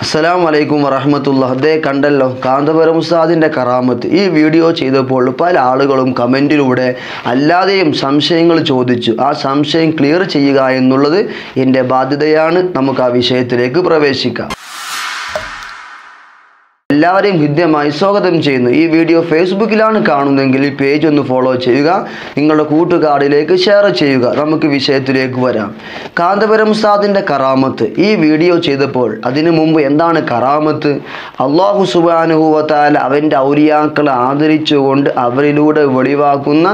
അസ്സലാം വലൈക്കും വറഹമത്തുള്ള അതേ കണ്ടല്ലോ കാന്തപുരം ഉസ്താദിൻ്റെ കറാമത്ത് ഈ വീഡിയോ ചെയ്തപ്പോൾ പല ആളുകളും കമൻറ്റിലൂടെ അല്ലാതെയും സംശയങ്ങൾ ചോദിച്ചു ആ സംശയം ക്ലിയർ ചെയ്യുക എന്നുള്ളത് എൻ്റെ ബാധ്യതയാണ് നമുക്ക് ആ വിഷയത്തിലേക്ക് പ്രവേശിക്കാം എല്ലാവരെയും ഹൃദ്യമായി സ്വാഗതം ചെയ്യുന്നു ഈ വീഡിയോ ഫേസ്ബുക്കിലാണ് കാണുന്നതെങ്കിൽ ഈ പേജ് ഒന്ന് ഫോളോ ചെയ്യുക നിങ്ങളുടെ കൂട്ടുകാരിലേക്ക് ഷെയർ ചെയ്യുക നമുക്ക് വിഷയത്തിലേക്ക് വരാം കാന്തപുരം ഉസ്താദിൻ്റെ കറാമത്ത് ഈ വീഡിയോ ചെയ്തപ്പോൾ അതിനു മുമ്പ് എന്താണ് കറാമത്ത് അള്ളാഹു സുബാനുഹൂവത്താൽ അവൻ്റെ ഔലിയാക്കളെ ആദരിച്ചുകൊണ്ട് അവരിലൂടെ വെളിവാക്കുന്ന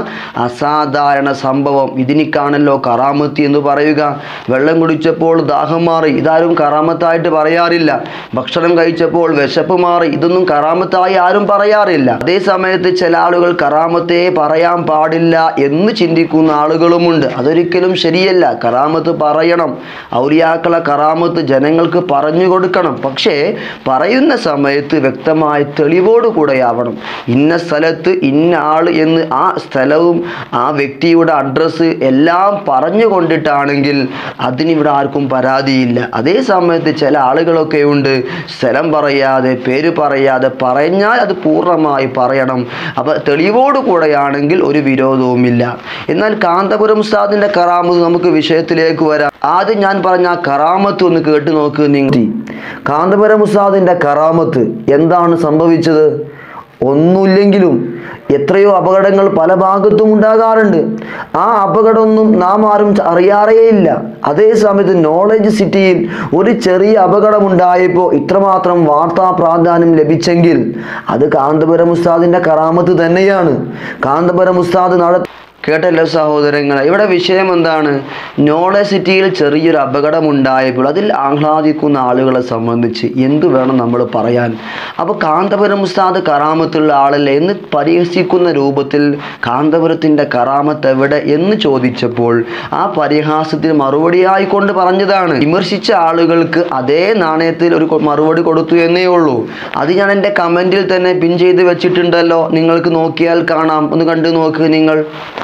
അസാധാരണ സംഭവം ഇതിനിക്കാണല്ലോ കറാമത്ത് എന്ന് പറയുക വെള്ളം കുടിച്ചപ്പോൾ ദാഹം മാറി ഇതാരും കറാമത്തായിട്ട് പറയാറില്ല ഭക്ഷണം കഴിച്ചപ്പോൾ വിശപ്പ് മാറി ഇതൊന്നും കറാമത്തായി ആരും പറയാറില്ല അതേ സമയത്ത് ചില ആളുകൾ കറാമത്തെ പറയാൻ പാടില്ല എന്ന് ചിന്തിക്കുന്ന ആളുകളുമുണ്ട് അതൊരിക്കലും ശരിയല്ല കറാമത്ത് പറയണം ഔലിയാക്കളെ കറാമത്ത് ജനങ്ങൾക്ക് പറഞ്ഞു കൊടുക്കണം പക്ഷേ പറയുന്ന സമയത്ത് വ്യക്തമായ തെളിവോടുകൂടെയാവണം ഇന്ന സ്ഥലത്ത് ഇന്ന ആൾ എന്ന് ആ സ്ഥലവും ആ വ്യക്തിയുടെ അഡ്രസ്സ് എല്ലാം പറഞ്ഞു കൊണ്ടിട്ടാണെങ്കിൽ അതിനിവിടെ ആർക്കും പരാതിയില്ല അതേ സമയത്ത് ചില ആളുകളൊക്കെ ഉണ്ട് സ്ഥലം പറയാതെ പേര് പറയാതെ പറഞ്ഞാൽ അത് പൂർണ്ണമായി പറയണം അപ്പോൾ തെളിവോട് കൂടെയാണെങ്കിൽ ഒരു വിരോധവുമില്ല എന്നാൽ കാന്തപുരം ഉസ്താദിൻ്റെ കറാമത്ത് നമുക്ക് വിഷയത്തിലേക്ക് വരാം ആദ്യം ഞാൻ പറഞ്ഞ ആ കറാമത്ത് ഒന്ന് കേട്ട് നോക്ക് നിങ്ങൾ കാന്തപുരം ഉസ്താദിൻ്റെ കറാമത്ത് എന്താണ് സംഭവിച്ചത് ഒന്നുമില്ലെങ്കിലും എത്രയോ അപകടങ്ങൾ പല ഭാഗത്തും ഉണ്ടാകാറുണ്ട് ആ അപകടമൊന്നും നാം ആരും അറിയാറേയില്ല അതേ സമയത്ത് നോളജ് സിറ്റിയിൽ ഒരു ചെറിയ അപകടമുണ്ടായപ്പോൾ ഇത്രമാത്രം വാർത്താ പ്രാധാന്യം ലഭിച്ചെങ്കിൽ അത് കാന്തപുരം ഉസ്താദിൻ്റെ കറാമത്ത് തന്നെയാണ് കാന്തപുരം ഉസ്താദ് നട കേട്ടല്ലോ സഹോദരങ്ങളെ ഇവിടെ വിഷയം എന്താണ് നോളജ് സിറ്റിയിൽ ചെറിയൊരു അപകടമുണ്ടായപ്പോൾ അതിൽ ആഹ്ലാദിക്കുന്ന ആളുകളെ സംബന്ധിച്ച് എന്തു വേണം നമ്മൾ പറയാൻ അപ്പോൾ കാന്തപുരം ഉസ്താദ് കറാമത്തുള്ള ആളല്ലേ എന്ന് പരിഹസിക്കുന്ന രൂപത്തിൽ കാന്തപുരത്തിൻ്റെ കറാമത്ത് എവിടെ എന്ന് ചോദിച്ചപ്പോൾ ആ പരിഹാസത്തിന് മറുപടിയായി കൊണ്ട് പറഞ്ഞതാണ് വിമർശിച്ച ആളുകൾക്ക് അതേ നാണയത്തിൽ ഒരു കൊ- മറുപടി കൊടുത്തു എന്നേ ഉള്ളൂ അത് ഞാൻ എൻ്റെ കമൻറ്റിൽ തന്നെ പിൻ ചെയ്ത് വെച്ചിട്ടുണ്ടല്ലോ നിങ്ങൾക്ക് നോക്കിയാൽ കാണാം ഒന്ന് കണ്ടു നോക്ക് നിങ്ങൾ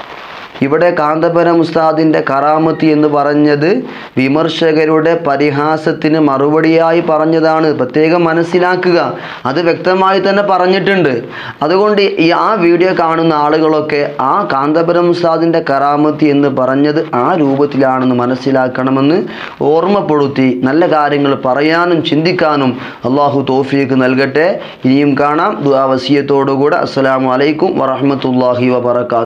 ഇവിടെ കാന്തപുരം ഉസ്താദിൻ്റെ കറാമത്ത് എന്ന് പറഞ്ഞത് വിമർശകരുടെ പരിഹാസത്തിന് മറുപടിയായി പറഞ്ഞതാണ് പ്രത്യേകം മനസ്സിലാക്കുക അത് വ്യക്തമായി തന്നെ പറഞ്ഞിട്ടുണ്ട് അതുകൊണ്ട് ഈ ആ വീഡിയോ കാണുന്ന ആളുകളൊക്കെ ആ കാന്തപുരം ഉസ്താദിൻ്റെ കറാമത്ത് എന്ന് പറഞ്ഞത് ആ രൂപത്തിലാണെന്ന് മനസ്സിലാക്കണമെന്ന് ഓർമ്മപ്പെടുത്തി നല്ല കാര്യങ്ങൾ പറയാനും ചിന്തിക്കാനും അള്ളാഹു തോഫിക്ക് നൽകട്ടെ ഇനിയും കാണാം ദുആ വസിയത്തോടുകൂടെ അസ്സലാമു അലൈക്കും വറഹ്മത്തുള്ളാഹി വബറകാതുഹു